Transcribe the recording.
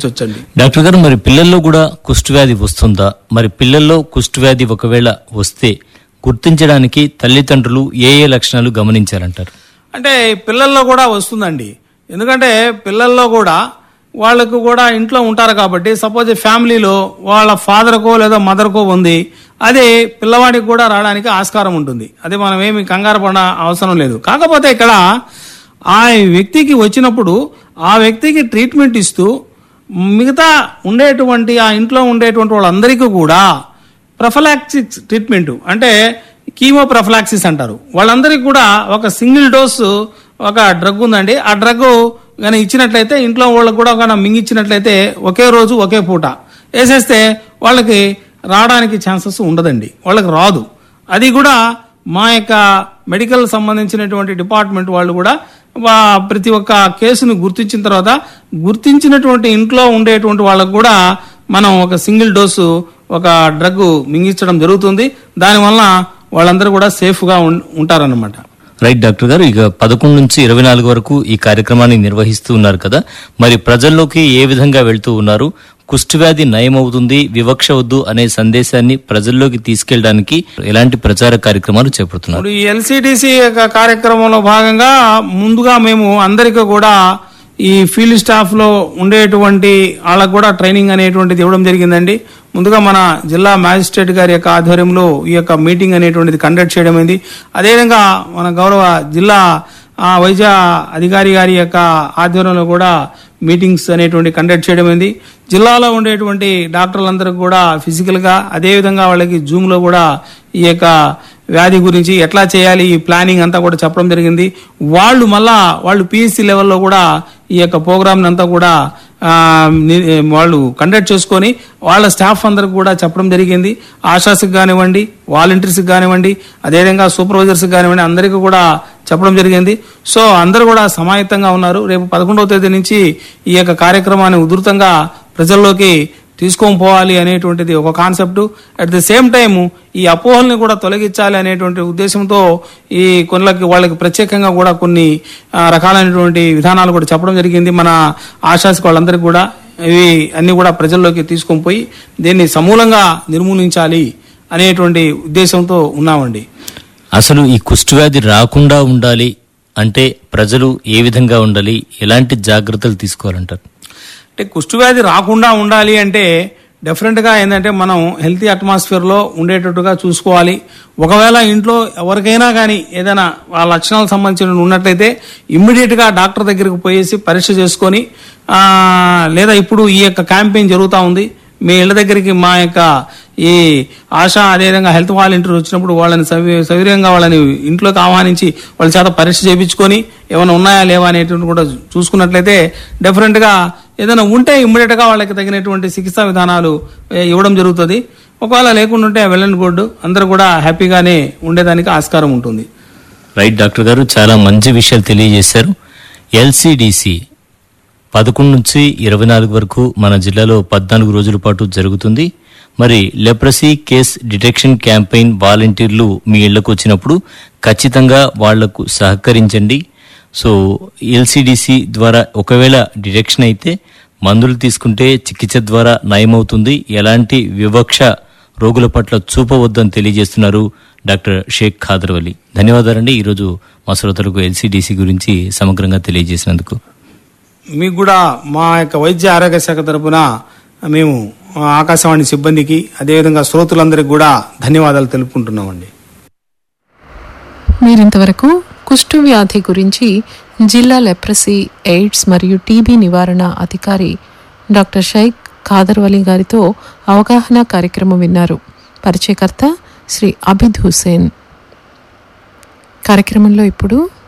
గుర్తించవచ్చండి doctor గారు మరి పిల్లల్లో కూడా కుష్ఠవ్యాధి వస్తుందా మరి పిల్లల్లో కుష్ఠవ్యాధి ఒకవేళ వస్తే గుర్తించడానికి తల్లిదండ్రులు ఏ ఏ లక్షణాలు గమనించాలంటారు అంటే పిల్లల్లో కూడా వస్తుందండి ఎందుకంటే పిల్లల్లో కూడా వాళ్ళకు కూడా ఇంట్లో ఉంటారు కాబట్టి సపోజ్ ఫ్యామిలీలో వాళ్ళ ఫాదర్కో లేదా మదర్కో ఉంది అదే పిల్లవాడికి కూడా రావడానికి ఆస్కారం ఉంటుంది అది మనం ఏమి కంగారు పడ అవసరం లేదు కాకపోతే ఇక్కడ ఆ వ్యక్తికి వచ్చినప్పుడు ఆ వ్యక్తికి ట్రీట్మెంట్ ఇస్తూ మిగతా ఉండేటువంటి ఆ ఇంట్లో ఉండేటువంటి వాళ్ళందరికీ కూడా ప్రొఫలాక్సిస్ ట్రీట్మెంట్ అంటే కీమో ప్రొఫలాక్సిస్ అంటారు వాళ్ళందరికీ కూడా ఒక సింగిల్ డోసు ఒక డ్రగ్ ఉందండి ఆ డ్రగ్ కానీ ఇచ్చినట్లయితే ఇంట్లో వాళ్ళకు కూడా కానీ మింగిచ్చినట్లయితే ఒకే రోజు ఒకే పూట వేసేస్తే వాళ్ళకి రావడానికి ఛాన్సెస్ ఉండదండి వాళ్ళకి రాదు అది కూడా మా యొక్క మెడికల్ సంబంధించినటువంటి డిపార్ట్మెంట్ వాళ్ళు కూడా వా- ప్రతి ఒక్క కేసును గుర్తించిన తర్వాత గుర్తించినటువంటి ఇంట్లో ఉండేటువంటి వాళ్ళకు కూడా మనం ఒక సింగిల్ డోసు ఒక డ్రగ్ మింగించడం జరుగుతుంది దానివల్ల వాళ్ళందరూ కూడా సేఫ్గా ఉం ఉంటారన్నమాట రైట్ డాక్టర్ గారు ఇక పదకొండు నుంచి ఇరవై నాలుగు వరకు ఈ కార్యక్రమాన్ని నిర్వహిస్తూ ఉన్నారు కదా మరి ప్రజల్లోకి ఏ విధంగా వెళ్తూ ఉన్నారు కుష్ఠవ్యాధి నయమవుతుంది వివక్ష వద్దు అనే సందేశాన్ని ప్రజల్లోకి తీసుకెళ్ళడానికి ఎలాంటి ప్రచార కార్యక్రమాలు చేపడుతున్నారు ఇప్పుడు ఈ ఎల్సిడిసి యొక్క కార్యక్రమంలో భాగంగా ముందుగా మేము అందరికీ కూడా ఈ ఫీల్డ్ స్టాఫ్ లో ఉండేటువంటి వాళ్ళకు కూడా ట్రైనింగ్ అనేటువంటిది ఇవ్వడం జరిగిందండి ముందుగా మన జిల్లా మ్యాజిస్ట్రేట్ గారి యొక్క ఆధ్వర్యంలో ఈ యొక్క మీటింగ్ అనేటువంటిది కండక్ట్ చేయడం అయింది అదేవిధంగా మన గౌరవ జిల్లా ఆ, వైద్య అధికారి గారి యొక్క ఆధ్వర్యంలో కూడా మీటింగ్స్ అనేటువంటి కండక్ట్ చేయడం అయింది జిల్లాలో ఉండేటువంటి డాక్టర్లందరికీ కూడా ఫిజికల్ గా అదేవిధంగా వాళ్ళకి జూమ్ లో కూడా ఈ యొక్క వ్యాధి గురించి ఎట్లా చేయాలి ఈ ప్లానింగ్ అంతా కూడా చెప్పడం జరిగింది వాళ్ళు మళ్ళా వాళ్ళు పిఎస్సి లెవెల్లో కూడా ఈ యొక్క ప్రోగ్రామ్ అంతా కూడా ఆ, ని- వాళ్ళు కండక్ట్ చేసుకొని వాళ్ళ స్టాఫ్ అందరికి కూడా చెప్పడం జరిగింది ఆశాస్కి కానివ్వండి వాలంటీర్స్కి కానివ్వండి అదేవిధంగా సూపర్వైజర్స్కి కానివ్వండి అందరికీ కూడా చెప్పడం జరిగింది సో అందరూ కూడా సమాయత్తంగా ఉన్నారు రేపు పదకొండవ తేదీ నుంచి ఈ యొక్క కార్యక్రమాన్ని ఉధృతంగా ప్రజల్లోకి తీసుకొని పోవాలి అనేటువంటిది ఒక concept at the same time ఈ అపోహల్ని కూడా తొలగించాలి అనేటువంటి ఉద్దేశంతో ఈ కొన్లకి వాళ్ళకి ప్రత్యేకంగా కూడా కొన్ని ఆ, రకాలైనటువంటి విధానాలు కూడా చెప్పడం జరిగింది మన ఆశాస్కి వాళ్ళందరికీ కూడా ఇవి అన్ని కూడా ప్రజల్లోకి తీసుకొని పోయి దీన్ని సమూలంగా నిర్మూలించాలి అనేటువంటి ఉద్దేశంతో ఉన్నామండి అసలు ఈ కుష్ఠవ్యాధి రాకుండా ఉండాలి అంటే ప్రజలు ఏ విధంగా ఉండాలి ఎలాంటి జాగ్రత్తలు తీసుకోవాలంటారు అంటే కుష్ఠవ్యాధి రాకుండా ఉండాలి అంటే డెఫినెట్గా ఏంటంటే మనం హెల్తీ అట్మాస్ఫియర్లో ఉండేటట్టుగా చూసుకోవాలి ఒకవేళ ఇంట్లో ఎవరికైనా కానీ ఏదైనా ఆ లక్షణాలకు సంబంధించిన ఉన్నట్లయితే ఇమ్మీడియట్గా డాక్టర్ దగ్గరికి పోయేసి పరీక్ష చేసుకొని ఆ, లేదా ఇప్పుడు ఈ యొక్క క్యాంపెయిన్ జరుగుతూ ఉంది మీ ఇళ్ళ దగ్గరికి మా యొక్క ఈ ఆశ అదేవిధంగా హెల్త్ వాలంటీర్ వచ్చినప్పుడు వాళ్ళని సవి సవిరంగా వాళ్ళని ఇంట్లోకి ఆహ్వానించి వాళ్ళ చేత పరీక్ష చేయించుకొని ఏమైనా ఉన్నాయా లేవా అనేటువంటి కూడా చూసుకున్నట్లయితే డెఫినెట్ గా ఏదైనా ఉంటే ఇమ్మీడియట్ గా వాళ్ళకి తగినటువంటి చికిత్సా విధానాలు ఏ, ఇవ్వడం జరుగుతుంది ఒకవేళ లేకుండా ఉంటే వెళ్ళండి గుడ్ అందరూ కూడా హ్యాపీగానే ఉండేదానికి ఆస్కారం ఉంటుంది రైట్ డాక్టర్ గారు చాలా మంచి విషయాలు తెలియజేశారు ఎల్సిడిసి పదకొండు నుంచి ఇరవై నాలుగు వరకు మన జిల్లాలో పద్నాలుగు రోజుల పాటు జరుగుతుంది మరి లెప్రసీ కేస్ డిటెక్షన్ క్యాంపెయిన్ వాలంటీర్లు మీ ఇళ్లకు వచ్చినప్పుడు ఖచ్చితంగా వాళ్లకు సహకరించండి సో ఎల్సిడిసి ద్వారా ఒకవేళ డిటెక్షన్ అయితే మందులు తీసుకుంటే చికిత్స ద్వారా నయమవుతుంది ఎలాంటి వివక్ష రోగుల పట్ల చూపవద్దని తెలియజేస్తున్నారు డాక్టర్ షేక్ ఖాదర్ వలి ధన్యవాదాలండి ఈరోజు మా శ్రోతలకు ఎల్సిడిసి గురించి సమగ్రంగా తెలియజేసినందుకు మీకు కూడా మా యొక్క వైద్య ఆరోగ్య శాఖ తరపున మేము ఆ, ఆకాశవాణి సిబ్బందికి అదేవిధంగా శ్రోతలందరికీ కూడా ధన్యవాదాలు తెలుపుకుంటున్నామండి మీరింతవరకు కుష్టు వ్యాధి గురించి జిల్లా లెప్రసీ ఎయిడ్స్ మరియు టీబీ నివారణ అధికారి డాక్టర్ షైక్ ఖాదర్వలి గారితో అవగాహన కార్యక్రమం విన్నారు పరిచయకర్త శ్రీ అబిద్ హుసేన్ కార్యక్రమంలో ఇప్పుడు